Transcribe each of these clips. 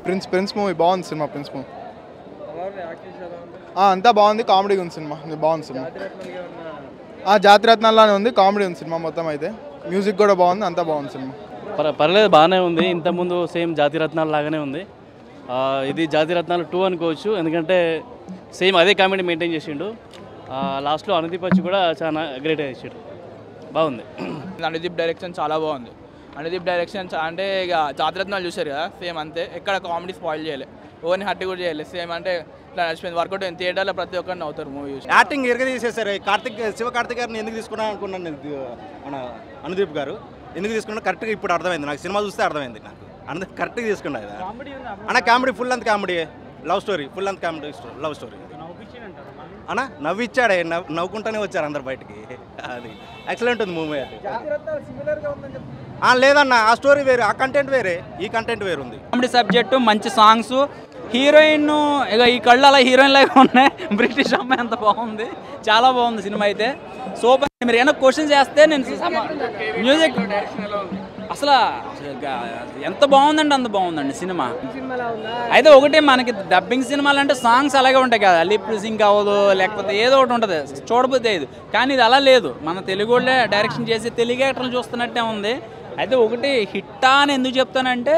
prince Prince movie బాగుంది cinema Prince movie అంతా బాగుంది కామెడీ ఉంది సినిమా బాగుంది సినిమా ఆ జాతిరత్నాల్లానే ఉంది కామెడీ ఉంది సినిమా మొత్తం అయితే మ్యూజిక్ కూడా బాగుంది అంతా బాగుంది సినిమా పర్ పర్లేదు బాగానే ఉంది ఇంతకుముందు సేమ్ జాతిరత్నాలు లాగానే ఉంది ఆ, ఇది జాతిరత్నాలు టూ అనుకోవచ్చు ఎందుకంటే సేమ్ అదే కామెడీ మెయింటైన్ చేసిండు ఆ, లాస్ట్లో అనుదీప్ వచ్చి కూడా చాలా గ్రేట్ చేసాడు బాగుంది అనుదీప్ డైరెక్షన్ చాలా బాగుంది అనుదీప్ డైరెక్షన్ చా- అంటే ఇక జాతిరత్నాలు చూశారు కదా సేమ్ అంతే ఎక్కడ కామెడీ స్పాయిల్ చేయలే ఓన్లీ హట్టి కూడా చేయలేదు సేమ్ అంటే ఇట్లా నడిచిపోయింది వర్కౌట్ అయింది థియేటర్లో ప్రతి ఒక్కరిని అవుతారు మూవీ చూసి యాక్టింగ్ ఎరగ తీసేశారు కార్తిక్ శివ కార్తిక్ గారిని ఎందుకు తీసుకున్నా అనుకున్నాను నేను ఇది, మన అనుదీప్ గారు ఎందుకు తీసుకున్నా కరెక్ట్గా ఇప్పుడు అర్థమైంది నాకు సినిమా చూస్తే అర్థమైంది నాకు అందు కరెక్ట్గా తీసుకున్నా ఇది అన్న కామెడీ ఫుల్ అంత కామెడీ లవ్ స్టోరీ ఫుల్ అంత కామెడీ లవ్ స్టోరీ అన్న నవ్విచ్చాడే నవ్వు నవ్వుకుంటానే వచ్చారు అందరు బయటికి అది ఎక్సలెంట్ ఉంది మూవీ అది ఆ, లేదన్న ఆ స్టోరీ వేరే ఆ కంటెంట్ వేరే ఈ కంటెంట్ వేరు ఉంది కామెడీ సబ్జెక్టు మంచి సాంగ్స్ హీరోయిన్ ఇక ఈ కళ్ళు అలా హీరోయిన్ లాగా ఉన్నాయి బ్రిటిష్ అమ్మాయి అంత బాగుంది చాలా బాగుంది సినిమా అయితే సూపర్ మీరు ఏమైనా క్వశ్చన్ చేస్తే నేను సమ- మ్యూజిక్ అసలు గ- ఎంత బాగుందండి అంత బాగుందండి సినిమా అయితే ఒకటి మనకి డబ్బింగ్ సినిమాలు అంటే సాంగ్స్ అలాగే ఉంటాయి కదా లిప్ సింక్ అవ్వదు లేకపోతే ఏదో ఒకటి ఉంటుంది చూడబోతే ఇది కానీ ఇది అలా లేదు మన తెలుగు వాళ్ళే డైరెక్షన్ చేసి తెలుగు యాక్టర్లు చూస్తున్నట్టే ఉంది అయితే ఒకటి హిట్టా అని ఎందుకు చెప్తానంటే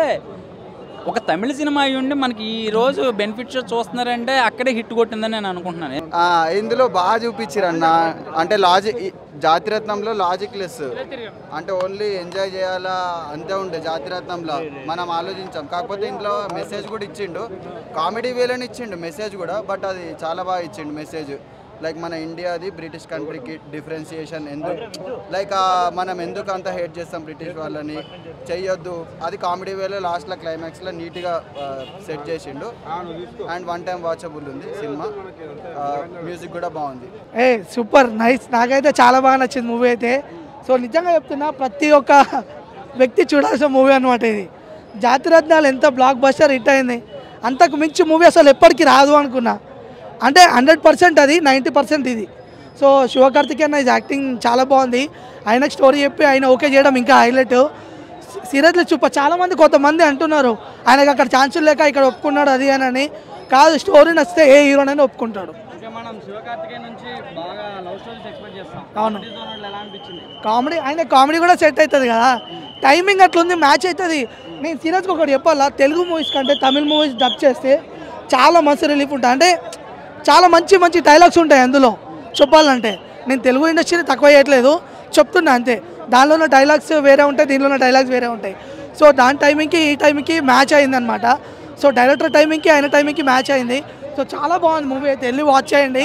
ఒక తమిళ సినిమా అయి ఉండి మనకి ఈ రోజు బెనిఫిట్స్ చూస్తున్నారంటే అక్కడే హిట్ కొట్టిందని నేను అనుకుంటున్నాను ఆ, ఇందులో బాగా చూపించారు అన్న అంటే లాజిక్ జాతిరత్నంలో లాజిక్ లెస్ అంటే ఓన్లీ ఎంజాయ్ చేయాలా అంతే ఉండే జాతిరత్నంలో మనం ఆలోచించాం కాకపోతే ఇంట్లో మెసేజ్ కూడా ఇచ్చిండు కామెడీ వేలని ఇచ్చిండు మెసేజ్ కూడా బట్ అది చాలా బాగా ఇచ్చిండు మెసేజ్ లైక్ మన ఇండియాది బ్రిటిష్ కంట్రీకి డిఫరెన్సియేషన్ ఎందుకు లైక్ మనం ఎందుకు అంత హేట్ చేస్తాం బ్రిటిష్ వాళ్ళని చెయ్యొద్దు అది కామెడీ వేలో లాస్ట్లో క్లైమాక్స్లో నీట్గా సెట్ చేసిండు అండ్ వన్ టైం వాచబుల్ ఉంది సినిమా మ్యూజిక్ కూడా బాగుంది ఏ సూపర్ నైస్ నాకైతే చాలా బాగా నచ్చింది మూవీ అయితే సో నిజంగా చెప్తున్నా ప్రతి ఒక్క వ్యక్తి చూడాల్సిన మూవీ అనమాట ఇది జాతిరత్నాలు ఎంత బ్లాక్ బస్టర్ హిట్ అయింది అంతకు మించి మూవీ అసలు ఎప్పటికీ రాదు అనుకున్నా అంటే హండ్రెడ్ పర్సెంట్ అది నైంటీ పర్సెంట్ ఇది సో శివకార్తికేయన్ ఇది యాక్టింగ్ చాలా బాగుంది ఆయనకు స్టోరీ చెప్పి ఆయన ఓకే చేయడం ఇంకా హైలైట్ సీరియస్లీ చూప చాలా మంది కొంతమంది అంటున్నారు ఆయనకు అక్కడ ఛాన్సులు లేక ఇక్కడ ఒప్పుకున్నాడు అది అని అని కాదు స్టోరీ నచ్చితే ఏ హీరోనైనా ఒప్పుకుంటాడు మనం శివకార్తికేయ నుంచి బాగా లవ్ స్టోరీస్ ఎక్స్పెక్ట్ చేస్తాం అవును ఎలా అనిపించింది కామెడీ ఆయన కామెడీ కూడా సెట్ అవుతుంది కదా టైమింగ్ అట్లుంది మ్యాచ్ అవుతుంది నేను సీరియస్గా ఒకటి చెప్పాలా తెలుగు మూవీస్ కంటే తమిళ మూవీస్ డబ్ చేస్తే చాలా మంచి రిలీఫ్ ఉంటుంది అంటే చాలా మంచి మంచి డైలాగ్స్ ఉంటాయి అందులో చెప్పాలంటే నేను తెలుగు ఇండస్ట్రీని తక్కువ చేయట్లేదు చెప్తున్నా అంతే దానిలో ఉన్న డైలాగ్స్ వేరే ఉంటాయి దీనిలో ఉన్న డైలాగ్స్ వేరే ఉంటాయి సో దాని టైమింగ్కి ఈ టైంకి మ్యాచ్ అయిందనమాట సో డైరెక్టర్ టైమింగ్కి ఆయన టైమింగ్కి మ్యాచ్ అయింది సో చాలా బాగుంది మూవీ అయితే వెళ్ళి వాచ్ చేయండి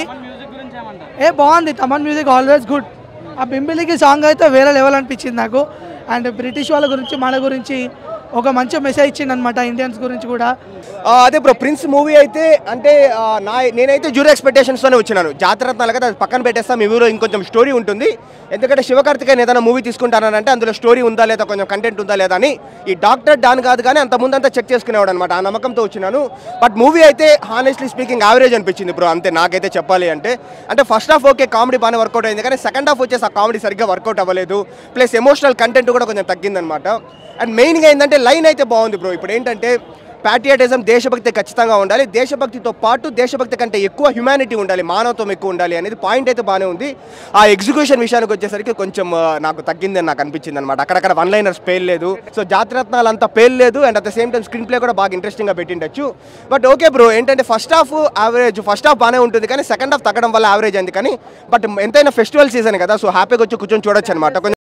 ఏ బాగుంది తమన్ మ్యూజిక్ ఆల్వేస్ గుడ్ ఆ బింబిలికి సాంగ్ అయితే వేరే లెవెల్ అనిపించింది నాకు అండ్ బ్రిటిష్ వాళ్ళ గురించి మన గురించి ఒక మంచి మెసేజ్ ఇచ్చింది అనమాట ఇండియన్స్ గురించి కూడా ఆ, అదే బ్రో ప్రిన్స్ మూవీ అయితే అంటే ఆ, నా నేనైతే జూరీ ఎక్స్పెక్టేషన్స్తోనే వచ్చినాను జాతరత్నాలు కదా అది పక్కన పెట్టేస్తాం మీ ఊరిలో ఇంకొంచెం స్టోరీ ఉంటుంది ఎందుకంటే శివకార్తికేయన్ ఏదైనా మూవీ తీసుకుంటానంటే అందులో స్టోరీ ఉందా లేదా కొంచెం కంటెంట్ ఉందా లేదా అని ఈ డాక్టర్ డాన్ కాదు కానీ అంత ముందంతా చెక్ చేసుకునేవాడు అనమాట ఆ నమ్మకంతో వచ్చినాను బట్ మూవీ అయితే హానెస్ట్లీ స్పీకింగ్ యావరేజ్ అనిపించింది బ్రో అంతే నాకైతే చెప్పాలి అంటే అంటే ఫస్ట్ హాఫ్ ఓకే కామెడీ బాగానే వర్కౌట్ అయింది కానీ సెకండ్ హాఫ్ వచ్చేసి ఆ కామెడీ సరిగ్గా వర్కౌట్ అవ్వలేదు ప్లస్ ఎమోషనల్ కంటెంట్ కూడా కొంచెం తగ్గిందనమాట అండ్ మెయిన్గా ఏంటంటే లైన్ అయితే బాగుంది బ్రో ఇప్పుడు ఏంటంటే ప్యాట్రియాటిజం దేశభక్తి ఖచ్చితంగా ఉండాలి దేశభక్తితో పాటు దేశభక్తి కంటే ఎక్కువ హ్యుమానిటీ ఉండాలి మానవత్వం ఎక్కువ ఉండాలి అనేది పాయింట్ అయితే బాగానే ఉంది ఆ ఎగ్జిక్యూషన్ విషయానికి వచ్చేసరికి కొంచెం ఆ, నాకు తగ్గిందని నాకు అనిపించింది అనమాట అక్కడక్కడ వన్ లైనర్స్ పేర్లేదు సో జాతిరత్నాలు అంతా పేర్లేదు and at the same time screen play కూడా బాగా ఇంట్రెస్టింగ్గా పెట్టిండొచ్చు బట్ ఓకే బ్రో ఏంటంటే first half average first half బాగానే ఉంటుంది కానీ సెకండ్ హాఫ్ తగ్గడం వల్ల యావరేజ్ అయింది కానీ బట్ ఎంతైనా ఫెస్టివల్ సీజన్ కదా సో హ్యాపీగా వచ్చి కూర్చొని చూడొచ్చు అనమాట